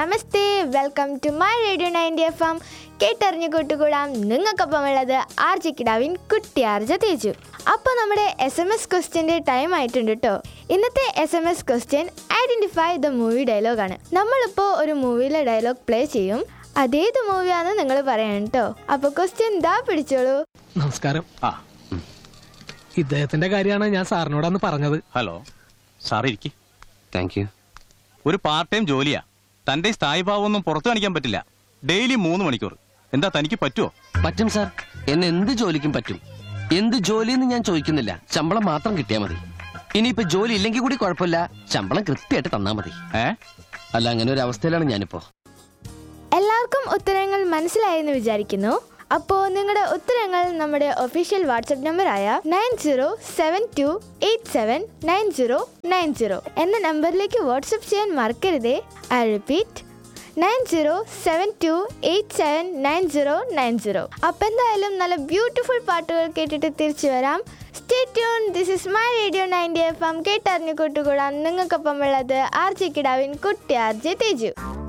namaste welcome to my radio ninety F M കേട്ടറിഞ്ഞു കൂട്ടുകൂടാം നിങ്ങൾക്കൊപ്പം ഉള്ളത് ആർജി കിടാവിൻ കുട്ടിയാർജ തേജു അപ്പോൾ നമ്മുടെ എസ് എം എസ് ക്വസ്റ്റ്യൻ്റെ ടൈം ആയിട്ടുണ്ട് കേട്ടോ ഇന്നത്തെ S M S question identify the movie ഡയലോഗാണ് നമ്മളിപ്പോൾ ഒരു മൂവിയിലെ ഡയലോഗ് പ്ലേ ചെയ്യും അതേത് മൂവിയാണെന്ന് നിങ്ങൾ പറയണം കേട്ടോ അപ്പോൾ ക്വസ്റ്റ്യൻ ദാ പിടിച്ചോളൂ നമസ്കാരം ആ ഇദ്ദേഹത്തിന്റെ കാര്യമാണ് ഞാൻ സാറിനോടന്ന് പറഞ്ഞത് ഹലോ സാർ ഇരിക്കി താങ്ക് യു ഒരു പാർട്ട് ടൈം ജോലിയാ തന്റെ ഈ സ്ഥായി ഭാവമൊന്നും പുറത്തു കാണിക്കാൻ പറ്റില്ല ഡെയിലി മൂന്ന് മണിക്കൂർ എന്താ തനിക്ക് പറ്റുമോ പറ്റും സാർ എന്നെ എന്ത് ജോലിക്കും പറ്റും എന്ത് ജോലിയെന്ന് ഞാൻ ചോദിക്കുന്നില്ല ശമ്പളം മാത്രം കിട്ടിയാൽ മതി ഇനിയിപ്പോ ജോലി ഇല്ലെങ്കിൽ കൂടി കുഴപ്പമില്ല ശമ്പളം കൃത്യമായിട്ട് തന്നാ മതി ഏ അല്ല അങ്ങനെ ഒരു അവസ്ഥയിലാണ് ഞാനിപ്പോ എല്ലാവർക്കും ഉത്തരങ്ങൾ മനസ്സിലായെന്ന് വിചാരിക്കുന്നു അപ്പോൾ നിങ്ങളുടെ ഉത്തരങ്ങൾ നമ്മുടെ ഒഫീഷ്യൽ വാട്സപ്പ് നമ്പറായ nine zero seven two eight seven nine zero nine zero എന്ന നമ്പറിലേക്ക് വാട്സപ്പ് ചെയ്യാൻ മറക്കരുതേ I repeat nine zero seven two eight seven nine zero nine zero അപ്പം എന്തായാലും നല്ല ബ്യൂട്ടിഫുൾ പാട്ടുകൾ കേട്ടിട്ട് തിരിച്ചു വരാം stay tune this is my radio ninety F M കേട്ടറിഞ്ഞു കൂട്ടുകൂടാൻ നിങ്ങൾക്കൊപ്പം ഉള്ളത് ആർ ജെ കിടാവിൻ കുട്ടി ആർ ജെ തേജു